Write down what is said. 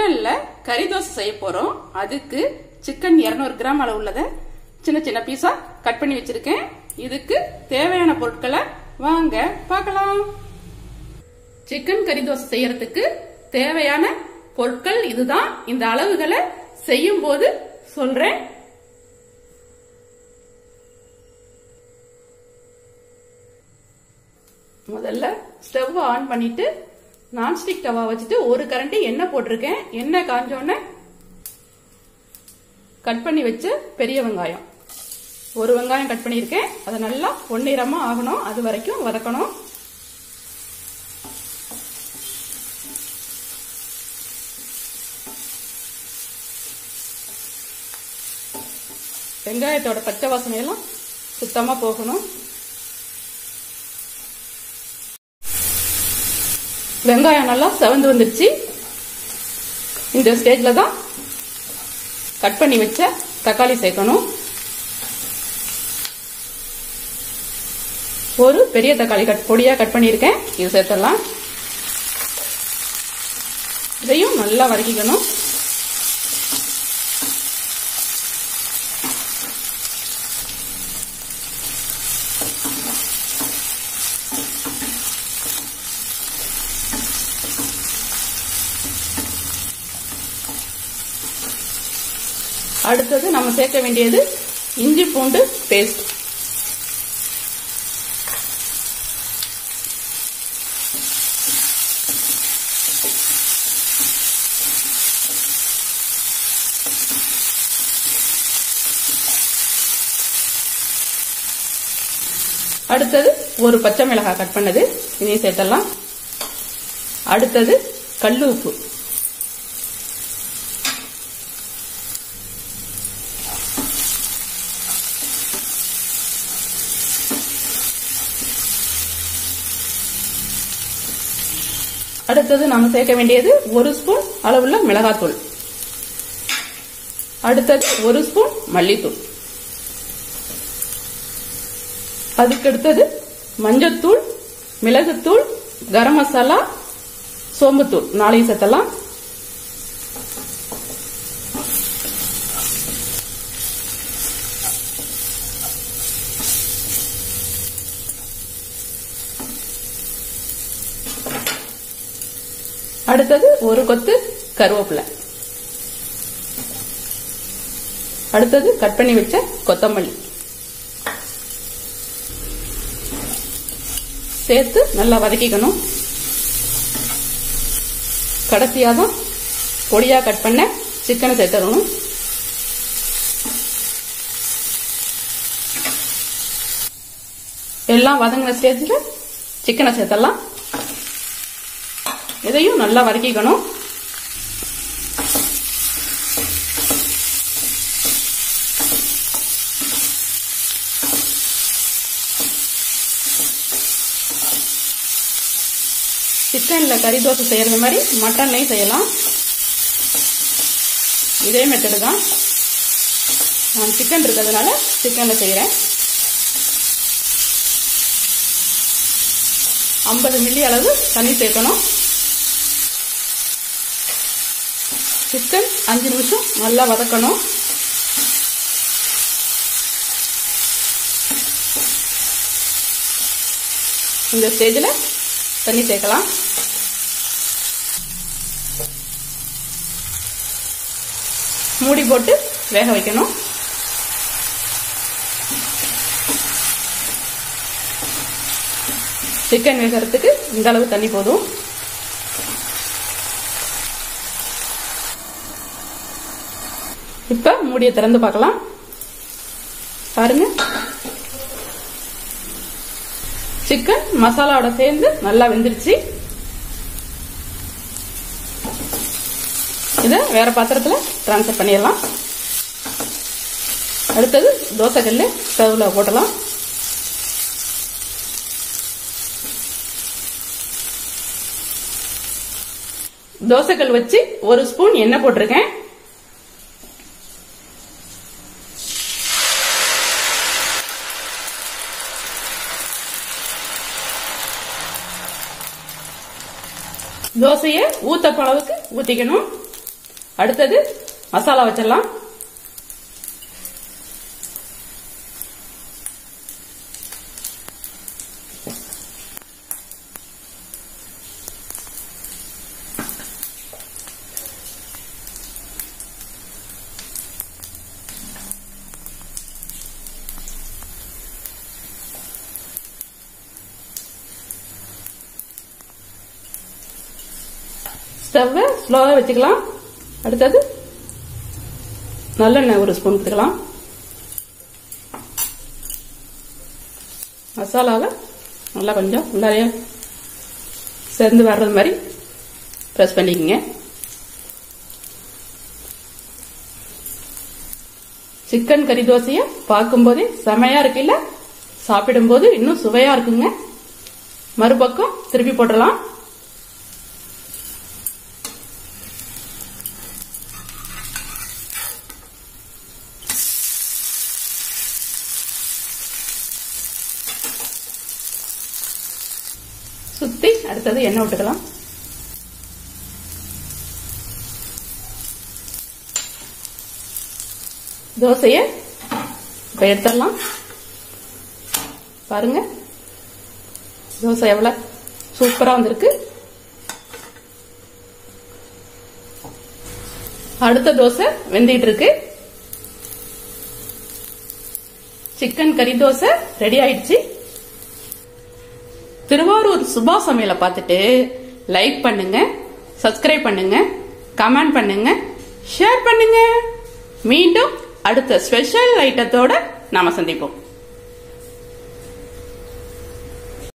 சிக்கன்ல கறி தோசை செய்ய போறோம் அதுக்கு சிக்கன் 200 கிராம் அளவு உள்ளத சின்ன சின்ன பீஸா கட் பண்ணி வச்சிருக்கேன் இதுக்கு தேவையான பொருட்களை வாங்க பார்க்கலாம் சிக்கன் கறி தோசை செய்யறதுக்கு தேவையான பொருட்கள் இதுதான் இந்த அளவுகளை செய்யும் போது சொல்றேன் முதல்ல ஸ்டவ் ஆன் பண்ணிட்டு நான்ஸ்டிக் தவா வச்சுட்டு ஒரு கரண்டி எண்ணெய் போட்டிருக்கேன் எண்ணெய் காஞ்சோடனே கட் பண்ணி வச்ச பெரிய வெங்காயம் ஒரு வெங்காயம் கட் பண்ணியிருக்கேன் அதை நல்லா பொன்னிறமா ஆகணும் அது வரைக்கும் வதக்கணும் வெங்காயத்தோட பச்சை வாசனையெல்லாம் சுத்தமா போகணும் வெங்காயம் நல்லா செவந்து வந்துருச்சு இந்த ஸ்டேஜ்ல தான் கட் பண்ணி வச்ச தக்காளி சேர்க்கணும் ஒரு பெரிய தக்காளி கட் பொடியா கட் பண்ணியிருக்கேன் இது சேர்த்துடலாம் இதையும் நல்லா வதக்கிக்கணும் அடுத்தது நம்ம சேர்க்க வேண்டியது இஞ்சி பூண்டு பேஸ்ட் அடுத்தது ஒரு பச்சை மிளகாய் கட் பண்ணது இதையும் சேர்த்தலாம் அடுத்தது கல்லு உப்பு அடுத்தது நாம சேர்க்க வேண்டியது ஒரு ஸ்பூன் அளவுள்ள மிளகாத்தூள் அடுத்தது ஒரு ஸ்பூன் மல்லித்தூள் அதுக்கு அடுத்தது மஞ்சத்தூள் மிளகுத்தூள் கரம் மசாலா சோம்புத்தூள் நாளையும் சேர்த்தலாம் அடுத்தது ஒரு கொத்து கருவேப்பிலை அடுத்தது கட் பண்ணி வச்ச கொத்தமல்லி சேர்த்து நல்லா வதக்கிக்கணும் கடைசியா தான் பொடியா கட் பண்ண சிக்கனை சேர்த்துடணும் எல்லாம் வதங்கின ஸ்டேஜில் சிக்கனை சேர்த்தலாம் இதையும் நல்லா வதக்கிக்கணும் சிக்கன்ல கறி தோசை செய்யறது மாதிரி மட்டன்லையும் செய்யலாம் இதே மெத்தடு தான் நான் சிக்கன் இருக்கிறதுனால சிக்கன்ல செய்யறேன் ஐம்பது மில்லி அளவு தண்ணி சேர்க்கணும் சிக்கன் அஞ்சு நிமிஷம் நல்லா வதக்கணும் இந்த ஸ்டேஜில் தண்ணி சேர்க்கலாம் மூடி போட்டு வேக வைக்கணும் சிக்கன் வேகிறதுக்கு இந்த அளவு தண்ணி போதும் இப்ப மூடியை திறந்து பார்க்கலாம் பாருங்க சிக்கன் மசாலாவோட சேர்ந்து நல்லா வெந்துருச்சு இதை வேற பாத்திரத்துல டிரான்ஸ்ஃபர் பண்ணிடலாம் அடுத்தது தோசைக்கல்லு ஸ்டவ்ல போட்டலாம் தோசைக்கல் வச்சு ஒரு ஸ்பூன் எண்ணெய் போட்டிருக்கேன் தோசையை ஊத்தப்ப அளவுக்கு ஊத்திக்கணும் அடுத்தது மசாலா வச்சிடலாம் ஸ்டவ்வை ஸ்லோவாக வச்சுக்கலாம் அடுத்தது நல்லெண்ணெய் ஒரு ஸ்பூன் எடுத்துக்கலாம் மசாலாவை நல்லா கொஞ்சம் நிறைய சேர்ந்து வர்றது மாதிரி ப்ரெஸ் பண்ணிக்கங்க சிக்கன் கறி தோசையை பார்க்கும்போதே செமையா இருக்குல்ல சாப்பிடும்போது இன்னும் சுவையா இருக்குங்க மறுபக்கம் திருப்பி போட்டுடலாம் சுத்தி அடுத்தது எண்ணெய் விட்டுக்கலாம் தோசைய இப்ப எடுத்துடலாம் பாருங்க தோசை எவ்வளவு சூப்பரா வந்திருக்கு அடுத்த தோசை வெந்திட்டு இருக்கு சிக்கன் கறி தோசை ரெடி ஆயிடுச்சு திருவாரூர் சுபா சமையலை பார்த்துட்டு லைக் பண்ணுங்க சப்ஸ்கிரைப் பண்ணுங்க கமெண்ட் பண்ணுங்க ஷேர் பண்ணுங்க மீண்டும் அடுத்த ஸ்பெஷல் ஐட்டத்தோட நாம சந்திப்போம்